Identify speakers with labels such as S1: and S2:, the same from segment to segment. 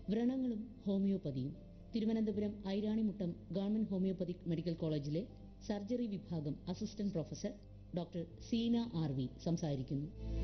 S1: വ്രണങ്ങളും ഹോമിയോപ്പതിയും Thiruvananthapuram Airanimuttam government homoeopathic medical കോളേജിലെ surgery വിഭാഗം assistant professor doctor Seena R V സംസാരിക്കുന്നു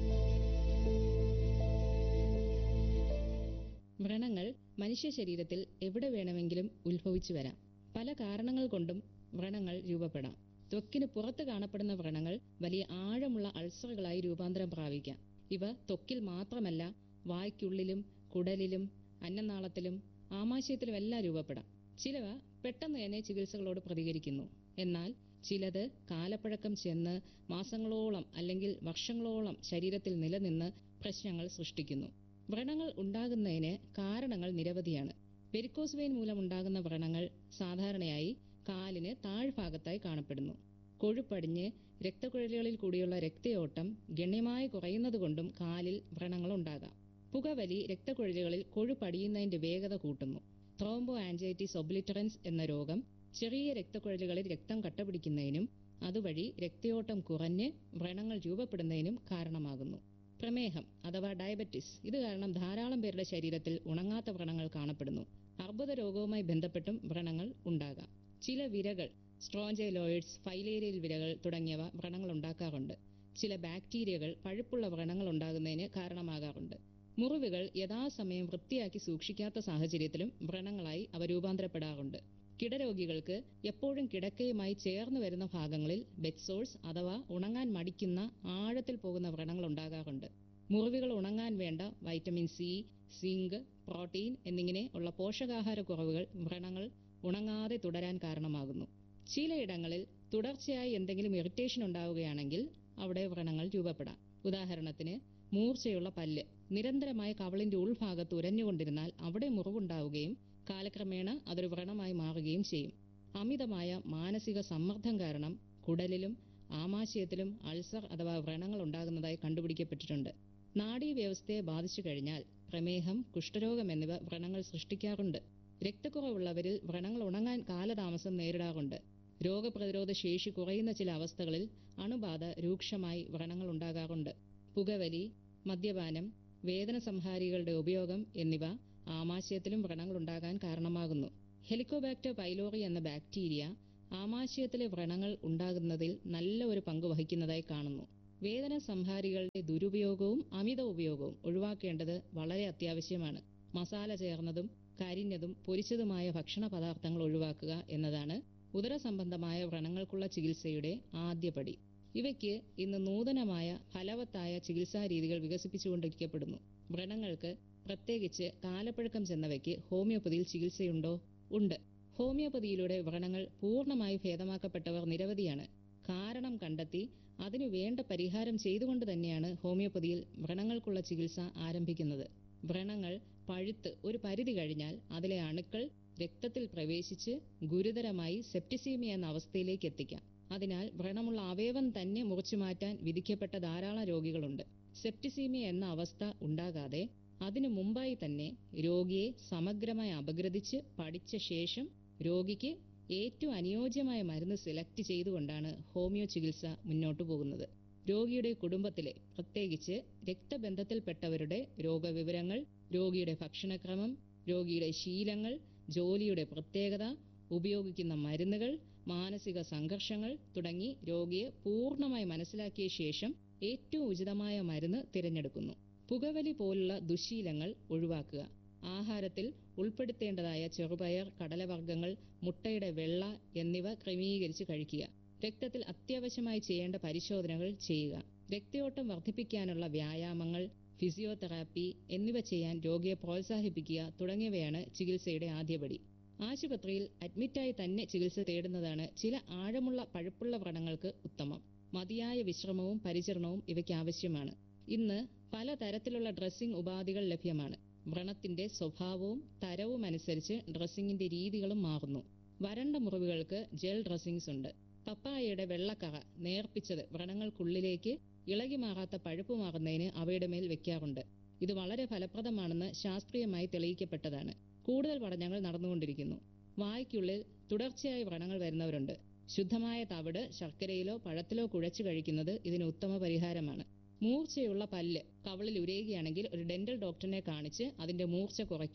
S2: വ്രണങ്ങൾ മനുഷ്യ ശരീരത്തിൽ എവിടെ വേണമെങ്കിലും ഉത്ഭവിച്ചു വരാം പല കാരണങ്ങൾ കൊണ്ടും വ്രണങ്ങൾ രൂപപ്പെടാം ത്വക്കിന് പുറത്ത് കാണപ്പെടുന്ന വ്രണങ്ങൾ വലിയ ആഴമുള്ള അൾസറുകളായി രൂപാന്തരം പ്രാപിക്കാം ഇവ ത്വക്കിൽ മാത്രമല്ല വായ്ക്കുള്ളിലും കുടലിലും അന്നനാളത്തിലും ആമാശയത്തിലുമെല്ലാം രൂപപ്പെടാം ചിലവ പെട്ടെന്ന് തന്നെ ചികിത്സകളോട് പ്രതികരിക്കുന്നു എന്നാൽ ചിലത് കാലപ്പഴക്കം ചെന്ന് മാസങ്ങളോളം അല്ലെങ്കിൽ വർഷങ്ങളോളം ശരീരത്തിൽ നിലനിന്ന് പ്രശ്നങ്ങൾ സൃഷ്ടിക്കുന്നു വ്രണങ്ങൾ ഉണ്ടാകുന്നതിന് കാരണങ്ങൾ നിരവധിയാണ് വെരിക്കോസ് വെയിൻ മൂലമുണ്ടാകുന്ന വ്രണങ്ങൾ സാധാരണയായി കാലിന് താഴ്ഭാഗത്തായി കാണപ്പെടുന്നു കൊഴുപ്പടിഞ്ഞ് രക്തക്കുഴലുകളിൽ കൂടിയുള്ള രക്തയോട്ടം ഗണ്യമായി കുറയുന്നതുകൊണ്ടും കാലിൽ വ്രണങ്ങൾ ഉണ്ടാകാം പുകവലി രക്തക്കുഴലുകളിൽ കൊഴുപ്പടിയുന്നതിന്റെ വേഗത കൂട്ടുന്നു ത്രോംബോ ആൻജൈറ്റിസ് ഒബ്ലിറ്ററൻസ് എന്ന രോഗം ചെറിയ രക്തക്കുഴലുകളിൽ രക്തം കട്ടപിടിക്കുന്നതിനും അതുവഴി രക്തയോട്ടം കുറഞ്ഞ് വ്രണങ്ങൾ രൂപപ്പെടുന്നതിനും കാരണമാകുന്നു പ്രമേഹം അഥവാ ഡയബറ്റിസ് ഇത് കാരണം ധാരാളം പേരുടെ ശരീരത്തിൽ ഉണങ്ങാത്ത വ്രണങ്ങൾ കാണപ്പെടുന്നു അർബുദ രോഗവുമായി ബന്ധപ്പെട്ടും വ്രണങ്ങൾ ഉണ്ടാകാം ചില വിരകൾ സ്ട്രോഞ്ചൈലോയിഡ്സ് ഫൈലേരിയൽ വിരകൾ തുടങ്ങിയവ വ്രണങ്ങൾ ഉണ്ടാക്കാറുണ്ട് ചില ബാക്ടീരിയകൾ പഴുപ്പുള്ള വ്രണങ്ങൾ ഉണ്ടാകുന്നതിന് കാരണമാകാറുണ്ട് മുറിവുകൾ യഥാസമയം വൃത്തിയാക്കി സൂക്ഷിക്കാത്ത സാഹചര്യത്തിലും വ്രണങ്ങളായി അവ രൂപാന്തരപ്പെടാറുണ്ട് കിടരോഗികൾക്ക് എപ്പോഴും കിടക്കയുമായി ചേർന്ന് വരുന്ന ഭാഗങ്ങളിൽ ബെഡ്സോഴ്സ് അഥവാ ഉണങ്ങാൻ മടിക്കുന്ന ആഴത്തിൽ പോകുന്ന വ്രണങ്ങൾ ഉണ്ടാകാറുണ്ട് മുറിവുകൾ ഉണങ്ങാൻ വേണ്ട വൈറ്റമിൻ സി സിങ്ക് പ്രോട്ടീൻ എന്നിങ്ങനെ ഉള്ള പോഷകാഹാര കുറവുകൾ വ്രണങ്ങൾ ഉണങ്ങാതെ തുടരാൻ കാരണമാകുന്നു ചിലയിടങ്ങളിൽ തുടർച്ചയായി എന്തെങ്കിലും ഇറിറ്റേഷൻ ഉണ്ടാവുകയാണെങ്കിൽ അവിടെ വ്രണങ്ങൾ രൂപപ്പെടാം ഉദാഹരണത്തിന് മൂർച്ചയുള്ള പല്ല് നിരന്തരമായ കവളിന്റെ ഉൾഭാഗത്ത് ഉരഞ്ഞുകൊണ്ടിരുന്നാൽ അവിടെ മുറിവുണ്ടാവുകയും കാലക്രമേണ അതൊരു വ്രണമായി മാറുകയും ചെയ്യും അമിതമായ മാനസിക സമ്മർദ്ദം കാരണം കുടലിലും ആമാശയത്തിലും അൾസർ അഥവാ വ്രണങ്ങൾ ഉണ്ടാകുന്നതായി കണ്ടുപിടിക്കപ്പെട്ടിട്ടുണ്ട് നാഡീവ്യവസ്ഥയെ ബാധിച്ചു കഴിഞ്ഞാൽ പ്രമേഹം കുഷ്ഠരോഗം എന്നിവ വ്രണങ്ങൾ സൃഷ്ടിക്കാറുണ്ട് രക്തക്കുറവുള്ളവരിൽ വ്രണങ്ങൾ ഉണങ്ങാൻ കാലതാമസം നേരിടാറുണ്ട് രോഗപ്രതിരോധ ശേഷി കുറയുന്ന ചില അവസ്ഥകളിൽ അണുബാധ രൂക്ഷമായി വ്രണങ്ങൾ ഉണ്ടാകാറുണ്ട് പുകവലി മദ്യപാനം വേദന സംഹാരികളുടെ ഉപയോഗം എന്നിവ ആമാശയത്തിലും വ്രണങ്ങൾ ഉണ്ടാകാൻ കാരണമാകുന്നു ഹെലിക്കോബാക്ടർ പൈലോറി എന്ന ബാക്ടീരിയ ആമാശയത്തിലെ വ്രണങ്ങൾ ഉണ്ടാകുന്നതിൽ നല്ല ഒരു പങ്ക് വഹിക്കുന്നതായി കാണുന്നു വേദന സംഹാരികളുടെ ദുരുപയോഗവും അമിത ഉപയോഗവും ഒഴിവാക്കേണ്ടത് വളരെ അത്യാവശ്യമാണ് മസാല ചേർന്നതും കരിഞ്ഞതും പൊരിച്ചതുമായ ഭക്ഷണ പദാർത്ഥങ്ങൾ ഒഴിവാക്കുക എന്നതാണ് ഉദരസംബന്ധമായ വ്രണങ്ങൾക്കുള്ള ചികിത്സയുടെ ആദ്യപടി ഇവയ്ക്ക് ഇന്ന് നൂതനമായ ഫലവത്തായ ചികിത്സാ രീതികൾ വികസിപ്പിച്ചുകൊണ്ടിരിക്കപ്പെടുന്നു വ്രണങ്ങൾക്ക് പ്രത്യേകിച്ച് കാലപ്പഴക്കം ചെന്നവയ്ക്ക് ഹോമിയോപ്പതിയിൽ ചികിത്സയുണ്ടോ ഉണ്ട് ഹോമിയോപ്പതിയിലൂടെ വ്രണങ്ങൾ പൂർണ്ണമായി ഭേദമാക്കപ്പെട്ടവർ നിരവധിയാണ് കാരണം കണ്ടെത്തി അതിനു വേണ്ട പരിഹാരം ചെയ്തുകൊണ്ട് തന്നെയാണ് ഹോമിയോപ്പതിയിൽ വ്രണങ്ങൾക്കുള്ള ചികിത്സ ആരംഭിക്കുന്നത് വ്രണങ്ങൾ പഴുത്ത് ഒരു പരിധി കഴിഞ്ഞാൽ അതിലെ അണുക്കൾ രക്തത്തിൽ പ്രവേശിച്ച് ഗുരുതരമായി സെപ്റ്റിസീമിയ എന്ന അവസ്ഥയിലേക്ക് എത്തിക്കാം അതിനാൽ വ്രണമുള്ള അവയവം തന്നെ മുറിച്ചു മാറ്റാൻ വിധിക്കപ്പെട്ട ധാരാളം രോഗികളുണ്ട് സെപ്റ്റിസീമിയ എന്ന അവസ്ഥ ഉണ്ടാകാതെ അതിനു മുമ്പായി തന്നെ രോഗിയെ സമഗ്രമായി അപഗ്രഥിച്ച് പഠിച്ച ശേഷം രോഗിക്ക് ഏറ്റവും അനുയോജ്യമായ മരുന്ന് സെലക്ട് ചെയ്തുകൊണ്ടാണ് ഹോമിയോ ചികിത്സ മുന്നോട്ടു പോകുന്നത് രോഗിയുടെ കുടുംബത്തിലെ പ്രത്യേകിച്ച് രക്തബന്ധത്തിൽപ്പെട്ടവരുടെ രോഗവിവരങ്ങൾ രോഗിയുടെ ഭക്ഷണക്രമം രോഗിയുടെ ശീലങ്ങൾ ജോലിയുടെ പ്രത്യേകത ഉപയോഗിക്കുന്ന മരുന്നുകൾ മാനസിക സംഘർഷങ്ങൾ തുടങ്ങി രോഗിയെ പൂർണ്ണമായി മനസ്സിലാക്കിയ ശേഷം ഏറ്റവും ഉചിതമായ മരുന്ന് തിരഞ്ഞെടുക്കുന്നു പുകവലി പോലുള്ള ദുശീലങ്ങൾ ഒഴിവാക്കുക ആഹാരത്തിൽ ഉൾപ്പെടുത്തേണ്ടതായ ചെറുപയർ കടലവർഗ്ഗങ്ങൾ മുട്ടയുടെ വെള്ള എന്നിവ ക്രമീകരിച്ച് കഴിക്കുക രക്തത്തിൽ അത്യാവശ്യമായി ചെയ്യേണ്ട പരിശോധനകൾ ചെയ്യുക രക്തയോട്ടം വർദ്ധിപ്പിക്കാനുള്ള വ്യായാമങ്ങൾ ഫിസിയോതെറാപ്പി എന്നിവ ചെയ്യാൻ രോഗിയെ പ്രോത്സാഹിപ്പിക്കുക തുടങ്ങിയവയാണ് ചികിത്സയുടെ ആദ്യപടി ആശുപത്രിയിൽ അഡ്മിറ്റായി തന്നെ ചികിത്സ തേടുന്നതാണ് ചില ആഴമുള്ള പഴുപ്പുള്ള വ്രണങ്ങൾക്ക് ഉത്തമം മതിയായ വിശ്രമവും പരിചരണവും ഇവയ്ക്ക് ആവശ്യമാണ് ഇന്ന് പലതരത്തിലുള്ള ഡ്രസ്സിംഗ് ഉപാധികൾ ലഭ്യമാണ് വ്രണത്തിന്റെ സ്വഭാവവും തരവും അനുസരിച്ച് ഡ്രസ്സിംഗിന്റെ രീതികളും മാറുന്നു വരണ്ട മുറിവുകൾക്ക് ജെൽ ഡ്രസ്സിംഗ്സ് ഉണ്ട് പപ്പായയുടെ വെള്ളക്കറ നേർപ്പിച്ചത് വ്രണങ്ങൾക്കുള്ളിലേക്ക് ഇളകി മാറാത്ത പഴുപ്പ് മാറുന്നതിന് അവയുടെ മേൽ വെക്കാറുണ്ട് ഇത് വളരെ ഫലപ്രദമാണെന്ന് ശാസ്ത്രീയമായി തെളിയിക്കപ്പെട്ടതാണ് കൂടുതൽ പഠനങ്ങൾ നടന്നുകൊണ്ടിരിക്കുന്നു വായ്ക്കുള്ളിൽ തുടർച്ചയായി വ്രണങ്ങൾ വരുന്നവരുണ്ട് ശുദ്ധമായ തവിട് ശർക്കരയിലോ പഴത്തിലോ കുഴച്ചു കഴിക്കുന്നത് ഇതിന് ഉത്തമ പരിഹാരമാണ് മൂർച്ചയുള്ള പല്ല് കവളിൽ ഉരയുകയാണെങ്കിൽ ഒരു ഡെന്റൽ ഡോക്ടറിനെ കാണിച്ച് അതിന്റെ മൂർച്ച കുറയ്ക്കുക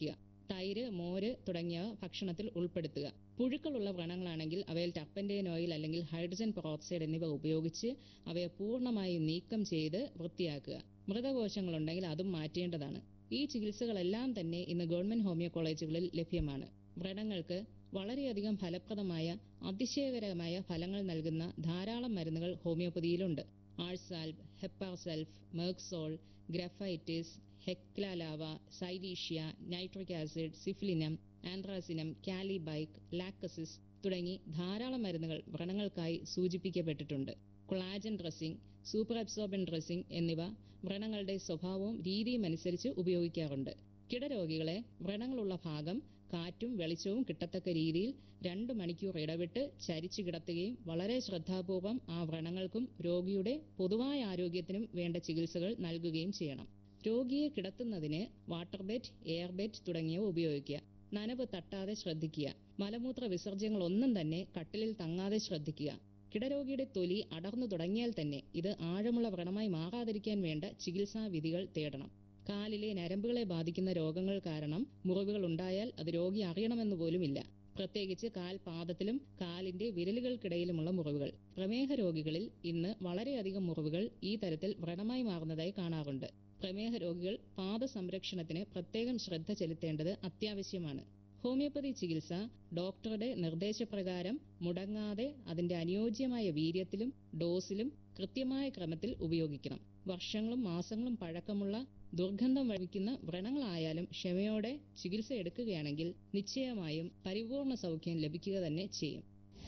S2: തൈര് മോര് തുടങ്ങിയവ ഭക്ഷണത്തിൽ ഉൾപ്പെടുത്തുക പുഴുക്കളുള്ള വ്രണങ്ങളാണെങ്കിൽ അവയിൽ ടർപ്പന്റൈൻ ഓയിൽ അല്ലെങ്കിൽ ഹൈഡ്രജൻ പെറോക്സൈഡ് എന്നിവ ഉപയോഗിച്ച് അവയെ പൂർണ്ണമായും നീക്കം ചെയ്ത് വൃത്തിയാക്കുക മൃതകോശങ്ങളുണ്ടെങ്കിൽ അതും മാറ്റേണ്ടതാണ് ഈ ചികിത്സകളെല്ലാം തന്നെ ഇന്ന് ഗവൺമെന്റ് ഹോമിയോ കോളേജുകളിൽ ലഭ്യമാണ് വ്രണങ്ങൾക്ക് വളരെയധികം ഫലപ്രദമായ അതിശയകരമായ ഫലങ്ങൾ നൽകുന്ന ധാരാളം മരുന്നുകൾ ഹോമിയോപ്പതിയിലുണ്ട് ars alb hepar sulph merc sol graphites hekla lava silicea nitric acid syphilinum anthracinum kali bich lachesis തുടങ്ങി ധാരാളം മരുന്നുകൾ വ്രണങ്ങൾക്കായി സൂചിപ്പിക്കപ്പെട്ടിട്ടുണ്ട് collagen dressing super absorbent dressing എന്നിവ വ്രണങ്ങളുടെ സ്വഭാവവും രീതിയും അനുസരിച്ച് ഉപയോഗിക്കാറുണ്ട് കിടരോഗികളെ വ്രണങ്ങളുള്ള ഭാഗം കാറ്റും വെളിച്ചവും കിട്ടത്തക്ക രീതിയിൽ രണ്ട് മണിക്കൂർ ഇടവിട്ട് ചരിച്ചു കിടത്തുകയും വളരെ ശ്രദ്ധാപൂർവം ആ വ്രണങ്ങൾക്കും രോഗിയുടെ പൊതുവായ ആരോഗ്യത്തിനും വേണ്ട ചികിത്സകൾ നൽകുകയും ചെയ്യണം രോഗിയെ കിടത്തുന്നതിന് വാട്ടർ ബെഡ് എയർ ബെഡ് തുടങ്ങിയവ ഉപയോഗിക്കുക നനവ് തട്ടാതെ ശ്രദ്ധിക്കുക മലമൂത്ര വിസർജ്യങ്ങൾ ഒന്നും തന്നെ കട്ടിലിൽ തങ്ങാതെ ശ്രദ്ധിക്കുക കിടരോഗിയുടെ തൊലി അടർന്നു തുടങ്ങിയാൽ തന്നെ ഇത് ആഴമുള്ള വ്രണമായി മാറാതിരിക്കാൻ വേണ്ട ചികിത്സാ വിധികൾ തേടണം കാലിലെ നരമ്പുകളെ ബാധിക്കുന്ന രോഗങ്ങൾ കാരണം മുറിവുകൾ ഉണ്ടായാൽ അത് രോഗി അറിയണമെന്ന് പോലുമില്ല പ്രത്യേകിച്ച് കാൽ പാദത്തിലും കാലിന്റെ വിരലുകൾക്കിടയിലുമുള്ള മുറിവുകൾ പ്രമേഹ രോഗികളിൽ ഇന്ന് വളരെയധികം മുറിവുകൾ ഈ തരത്തിൽ വ്രണമായി മാറുന്നതായി കാണാറുണ്ട് പ്രമേഹ രോഗികൾ പാദ സംരക്ഷണത്തിന് പ്രത്യേകം ശ്രദ്ധ ചെലുത്തേണ്ടത് അത്യാവശ്യമാണ് ഹോമിയോപ്പതി ചികിത്സ ഡോക്ടറുടെ നിർദ്ദേശപ്രകാരം മുടങ്ങാതെ അതിന്റെ അനുയോജ്യമായ വീര്യത്തിലും ഡോസിലും കൃത്യമായ ക്രമത്തിൽ ഉപയോഗിക്കണം വർഷങ്ങളും മാസങ്ങളും പഴക്കമുള്ള ദുർഗന്ധം വഹിക്കുന്ന വ്രണങ്ങളായാലും ക്ഷമയോടെ ചികിത്സ എടുക്കുകയാണെങ്കിൽ നിശ്ചയമായും പരിപൂർണ സൗഖ്യം ലഭിക്കുക തന്നെ ചെയ്യും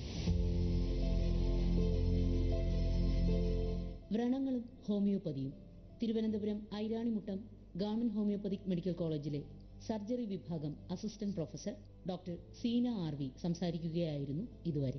S1: വ്രണങ്ങളും ഹോമിയോപ്പതിയും Thiruvananthapuram Airanimuttam government homoeopathic medical കോളേജിലെ സർജറി വിഭാഗം assistant professor doctor Seena R V സംസാരിക്കുകയായിരുന്നു ഇതുവരെ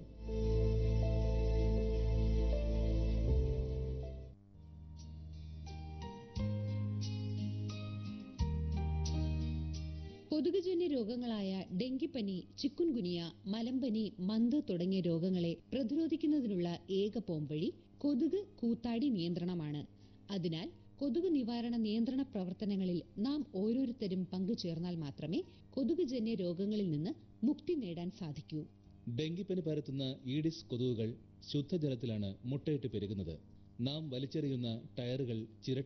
S3: കൊതുകുജന്യ രോഗങ്ങളായ ഡെങ്കിപ്പനി ചിക്കുൻഗുനിയ മലമ്പനി മന്ത് തുടങ്ങിയ രോഗങ്ങളെ പ്രതിരോധിക്കുന്നതിനുള്ള ഏക പോംവഴി കൊതുക് കൂത്താടി നിയന്ത്രണമാണ് അതിനാൽ കൊതുക് നിവാരണ നിയന്ത്രണ പ്രവർത്തനങ്ങളിൽ നാം ഓരോരുത്തരും പങ്കുചേർന്നാൽ മാത്രമേ കൊതുകുജന്യ രോഗങ്ങളിൽ നിന്ന് മുക്തി നേടാൻ സാധിക്കൂ
S4: ഡെങ്കിപ്പനി പരത്തുന്ന ഈഡിസ് കൊതുകുകൾ ശുദ്ധജലത്തിലാണ് മുട്ടയിട്ട് പെരുകുന്നത് നാം വലിച്ചെറിയുന്ന ടയറുകൾ ചിരട്ട